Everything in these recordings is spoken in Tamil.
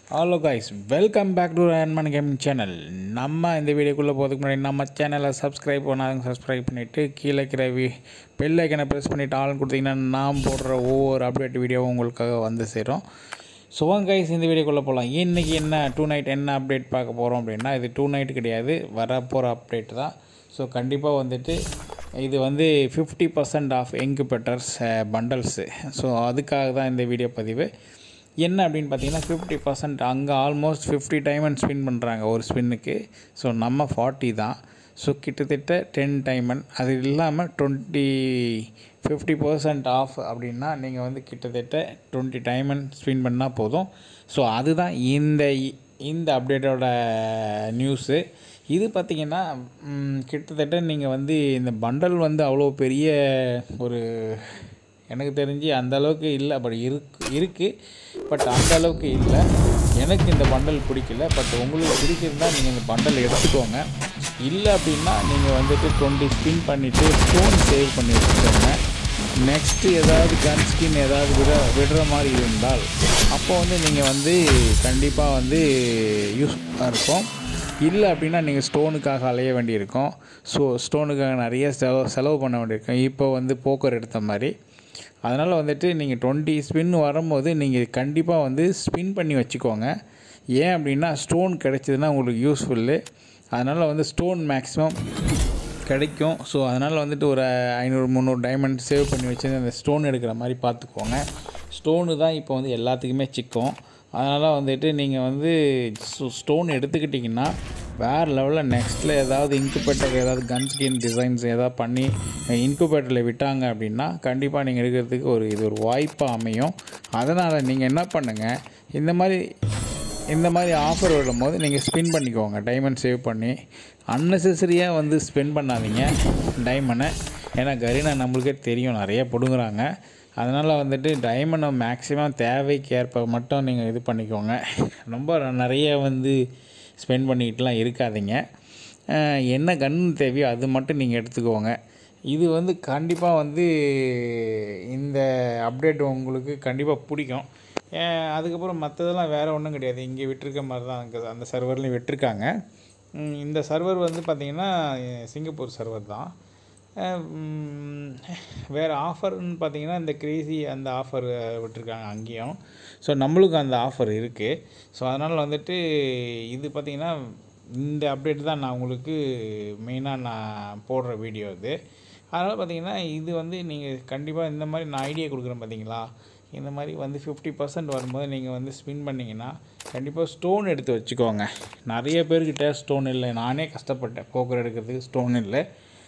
hello guys welcome back to Anman gaming channel நம்ம இந்த வீடியோக்குள்ளே போகிறதுக்கு முன்னாடி நம்ம சேனலை சப்ஸ்கிரைப் பண்ணாதவங்க சப்ஸ்கிரைப் பண்ணிவிட்டு கீழே இருக்கிற வி பெல் ஐக்கனை ப்ரெஸ் பண்ணிவிட்டு ஆள் கொடுத்தீங்கன்னா நான் போடுற ஒவ்வொரு அப்டேட் வீடியோவும் உங்களுக்காக வந்து சேரும் ஸோ கைஸ் இந்த வீடியோக்குள்ளே போகலாம் இன்றைக்கி என்ன டூ நைட் என்ன அப்டேட் பார்க்க போகிறோம் அப்படின்னா இது டூ நைட் கிடையாது வர போகிற அப்டேட் தான் ஸோ கண்டிப்பாக வந்துட்டு இது வந்து ஃபிஃப்டி பர்சன்ட் ஆஃப் எங்குபெட்டர்ஸ் பண்டல்ஸு ஸோ அதுக்காக தான் இந்த வீடியோ பதிவு என்ன அப்படின்னு பார்த்தீங்கன்னா ஃபிஃப்டி பர்சன்ட் அங்கே ஆல்மோஸ்ட் ஃபிஃப்டி டைமண்ட் ஸ்பின் பண்ணுறாங்க ஒரு ஸ்பின்னுக்கு ஸோ நம்ம ஃபார்ட்டி தான் ஸோ கிட்டத்தட்ட டென் டைமண்ட் அது இல்லாமல் டுவெண்ட்டி ஃபிஃப்டி பர்சன்ட் ஆஃப் அப்படின்னா நீங்கள் வந்து கிட்டத்தட்ட டுவெண்ட்டி டைமண்ட் ஸ்பின் பண்ணால் போதும் ஸோ அதுதான் இந்த இந்த அப்டேட்டோட நியூஸு இது பார்த்திங்கன்னா ம், கிட்டத்தட்ட நீங்கள் வந்து இந்த பண்டல் வந்து அவ்வளோ பெரிய ஒரு எனக்கு தெரிஞ்சு அந்த அளவுக்கு இல்லை பட் இருக்கு இருக்குது பட் அந்த அளவுக்கு இல்லை எனக்கு இந்த பண்டல் பிடிக்கல பட் உங்களுக்கு பிடிச்சிருந்தா நீங்கள் இந்த பண்டல் எடுத்துக்கோங்க இல்லை அப்படின்னா நீங்கள் வந்துட்டு டுவெண்ட்டி ஸ்பின் பண்ணிவிட்டு ஸ்டோன் சேவ் பண்ணி வச்சுக்கோங்க நெக்ஸ்ட்டு ஏதாவது கன் ஸ்கின் ஏதாவது விட விடுற மாதிரி இருந்தால் அப்போ வந்து நீங்கள் வந்து கண்டிப்பாக வந்து யூஸ்ஃபுல்லாக இருக்கும் இல்லை அப்படின்னா நீங்கள் ஸ்டோனுக்காக அலைய வேண்டியிருக்கும் ஸோ ஸ்டோனுக்காக நிறைய செலவு செலவு பண்ண வேண்டியிருக்கும் இப்போ வந்து போக்கர் எடுத்த மாதிரி அதனால் வந்துட்டு நீங்கள் டுவெண்ட்டி ஸ்பின் வரும்போது நீங்கள் கண்டிப்பாக வந்து ஸ்பின் பண்ணி வச்சுக்கோங்க ஏன் அப்படின்னா ஸ்டோன் கிடைச்சதுன்னா உங்களுக்கு யூஸ்ஃபுல்லு அதனால் வந்து ஸ்டோன் மேக்ஸிமம் கிடைக்கும் ஸோ அதனால் வந்துட்டு ஒரு ஐநூறு முந்நூறு டைமண்ட் சேவ் பண்ணி வச்சு அந்த ஸ்டோன் எடுக்கிற மாதிரி பார்த்துக்கோங்க ஸ்டோனு தான் இப்போ வந்து எல்லாத்துக்குமே சிக்கும் அதனால் வந்துட்டு நீங்கள் வந்து ஸ்டோன் எடுத்துக்கிட்டிங்கன்னா வேறு லெவலில் நெக்ஸ்ட்டில் ஏதாவது இன்குபேட்டர் ஏதாவது கன் ஸ்கின் டிசைன்ஸ் ஏதாவது பண்ணி இன்குபேட்டரில் விட்டாங்க அப்படின்னா கண்டிப்பாக நீங்கள் எடுக்கிறதுக்கு ஒரு இது ஒரு வாய்ப்பாக அமையும் அதனால் நீங்கள் என்ன பண்ணுங்கள் இந்த மாதிரி இந்த மாதிரி ஆஃபர் விடும்போது நீங்கள் ஸ்பின் பண்ணிக்கோங்க டைமண்ட் சேவ் பண்ணி அன்னெசரியாக வந்து ஸ்பெண்ட் பண்ணாதீங்க டைமண்டை ஏன்னா கரீனா நம்மளுக்கே தெரியும் நிறைய பிடுங்குறாங்க அதனால் வந்துட்டு டைமண்டை மேக்ஸிமம் தேவைக்கு ஏற்ப மட்டும் நீங்கள் இது பண்ணிக்கோங்க ரொம்ப நிறைய வந்து ஸ்பெண்ட் பண்ணிக்கிட்டுலாம் இருக்காதீங்க அஹ் என்ன கன் தேவையோ அது மட்டும் நீங்கள் எடுத்துக்கோங்க இது வந்து கண்டிப்பாக வந்து இந்த அப்டேட் உங்களுக்கு கண்டிப்பாக பிடிக்கும் ஏன் அதுக்கப்புறம் மற்றதெல்லாம் வேறு ஒன்றும் கிடையாது இங்கே விட்டிருக்க மாதிரி தான் அங்கே அந்த சர்வர்லையும் விட்டிருக்காங்க ம், இந்த சர்வர் வந்து பார்த்திங்கன்னா சிங்கப்பூர் சர்வர் தான் அஹ், ம், வேறு ஆஃபர்னு பார்த்தீங்கன்னா இந்த கிரேசி அந்த ஆஃபர் விட்டுருக்காங்க அங்கேயும் ஸோ நம்மளுக்கும் அந்த ஆஃபர் இருக்குது ஸோ அதனால் வந்துட்டு இது பார்த்திங்கன்னா இந்த அப்டேட் தான் நான் உங்களுக்கு மெயினாக நான் போடுற வீடியோ இது அதனால் பார்த்தீங்கன்னா இது வந்து நீங்கள் கண்டிப்பாக இந்த மாதிரி நான் ஐடியா கொடுக்குறேன் பார்த்தீங்களா இந்த மாதிரி வந்து ஃபிஃப்டி பர்சன்ட் வரும்போது நீங்கள் வந்து ஸ்பின் பண்ணிங்கன்னா கண்டிப்பாக ஸ்டோன் எடுத்து வச்சுக்கோங்க நிறைய பேர்கிட்ட ஸ்டோன் இல்லை நானே கஷ்டப்பட்டேன் போக்கர் எடுக்கிறதுக்கு ஸ்டோன் இல்லை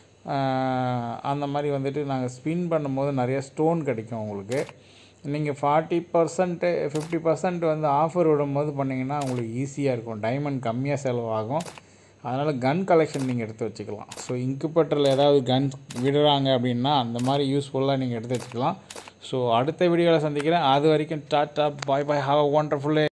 ஆஹ் அந்த மாதிரி வந்துட்டு நாங்கள் ஸ்பின் பண்ணும்போது நிறைய ஸ்டோன் கிடைக்கும் உங்களுக்கு நீங்கள் ஃபார்ட்டி பர்சன்ட்டு ஃபிஃப்டி பர்சன்ட் வந்து ஆஃபர் விடும்போது பண்ணிங்கன்னா உங்களுக்கு ஈஸியாக இருக்கும் டைமண்ட் கம்மியாக செலவாகும் அதனால் கன் கலெக்ஷன் நீங்கள் எடுத்து வச்சுக்கலாம் ஸோ இன்குபேட்டரில் ஏதாவது கன் விடுறாங்க அப்படின்னா அந்த மாதிரி யூஸ்ஃபுல்லாக நீங்கள் எடுத்து வச்சுக்கலாம் ஸோ அடுத்த வீடியோவில் சந்திக்கிறேன் அது வரைக்கும் tata bye bye have a wonderful